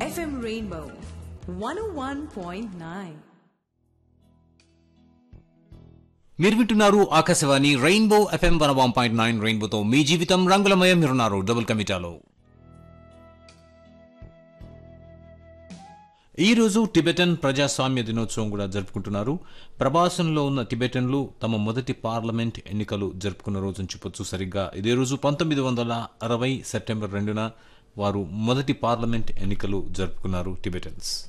FM Rainbow 101.9. మీరు వింటున్నారు Akashvani rainbow FM one one point nine రెయిన్బోతో మీ జీవితం రంగులమయం మీరున్నారు డబుల్ కమిటాలో ఈ రోజు టిబెటన్ ప్రజాస్వామ్య దినోత్సవం కూడా జరుపుకుంటున్నారు ప్రభాసంలో ఉన్న టిబెటన్లు తమ మొదటి పార్లమెంట్ ఎన్నికలు జరుపుకున్న రోజు అని చెప్పొచ్చు సరిగ్గా ఇదే రోజు పంతొమ్మిది వందల అరవై సెప్టెంబర్ రెండున వారు మొదటి పార్లమెంట్ ఎన్నికలు జరుపుకున్నారు టిబెటన్స్